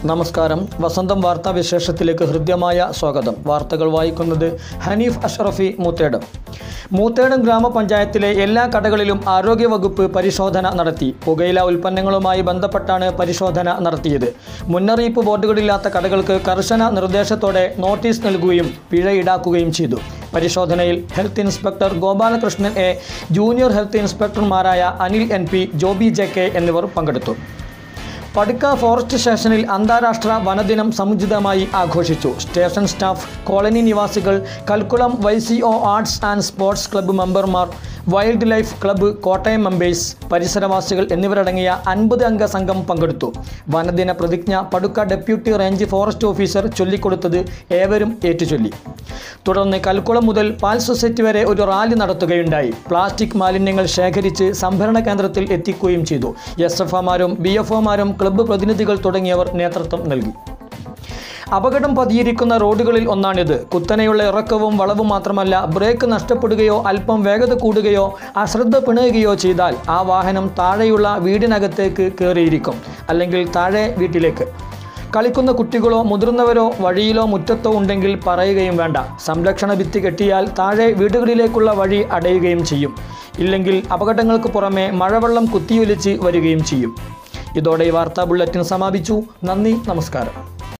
നമസ്കാരം വസന്തം വാർത്താ വിശേഷത്തിലേക്ക് ഹൃദ്യമായ സ്വാഗതം വാർത്തകൾ വായിക്കുന്നത് ഹനീഫ് അഷ്റഫി മൂത്തേടം മൂത്തേടം ഗ്രാമപഞ്ചായത്തിലെ എല്ലാ കടകളിലും ആരോഗ്യവകുപ്പ് പരിശോധന നടത്തി പുകയില ഉൽപ്പന്നങ്ങളുമായി ബന്ധപ്പെട്ടാണ് പരിശോധന നടത്തിയത് മുന്നറിയിപ്പ് ബോർഡുകളില്ലാത്ത കടകൾക്ക് കർശന നിർദ്ദേശത്തോടെ നോട്ടീസ് നൽകുകയും പിഴ ഈടാക്കുകയും ചെയ്തു പരിശോധനയിൽ health inspector Gopalakrishnan A junior health ഇൻസ്പെക്ടർമാരായ Anil N P Joby J K എന്നിവർ പങ്കെടുത്തു പടുക്ക ഫോറസ്റ്റ് സ്റ്റേഷനിൽ അന്താരാഷ്ട്ര വനദിനം സമുചിതമായി ആഘോഷിച്ചു സ്റ്റേഷൻ സ്റ്റാഫ് കോളനി നിവാസികൾ Kalkulam Y C O arts and sports club മെമ്പർമാർ wild life club Kottayam members പരിസരവാസികൾ എന്നിവരടങ്ങിയ അൻപത് അംഗ സംഘം പങ്കെടുത്തു വനദിന പ്രതിജ്ഞ Padukka deputy range forest officer ചൊല്ലിക്കൊടുത്തത് ഏവരും ഏറ്റുചൊല്ലി തുടർന്ന് കൽക്കുളം മുതൽ പാൽ സൊസൈറ്റി വരെ ഒരു റാലി നടത്തുകയുണ്ടായി പ്ലാസ്റ്റിക് മാലിന്യങ്ങൾ ശേഖരിച്ച് സംഭരണ കേന്ദ്രത്തിൽ എത്തിക്കുകയും ചെയ്തു എസ് എഫ് ഒമാരും ബി എഫ് ഒമാരും ക്ലബ്ബ് പ്രതിനിധികൾ തുടങ്ങിയവർ നേതൃത്വം നൽകി അപകടം പതിയിരിക്കുന്ന റോഡുകളിൽ ഒന്നാണിത് കുത്തനെയുള്ള ഇറക്കവും വളവും മാത്രമല്ല ബ്രേക്ക് നഷ്ടപ്പെടുകയോ അല്പം വേഗത കൂടുകയോ അശ്രദ്ധ പിണയുകയോ ചെയ്താൽ ആ വാഹനം താഴെയുള്ള വീടിനകത്തേക്ക് കയറിയിരിക്കും അല്ലെങ്കിൽ താഴെ വീട്ടിലേക്ക് കളിക്കുന്ന കുട്ടികളോ മുതിർന്നവരോ വഴിയിലോ മുറ്റത്തോ ഉണ്ടെങ്കിൽ പറയുകയും വേണ്ട സംരക്ഷണ ഭിത്തി കെട്ടിയാൽ താഴെ വീടുകളിലേക്കുള്ള വഴി അടയുകയും ചെയ്യും ഇല്ലെങ്കിൽ അപകടങ്ങൾക്ക് പുറമെ മഴവെള്ളം കുത്തിയൊലിച്ച് വരികയും ചെയ്യും ഇതോടെ ഈ വാർത്താ ബുള്ളറ്റിൻ സമാപിച്ചു നന്ദി നമസ്കാരം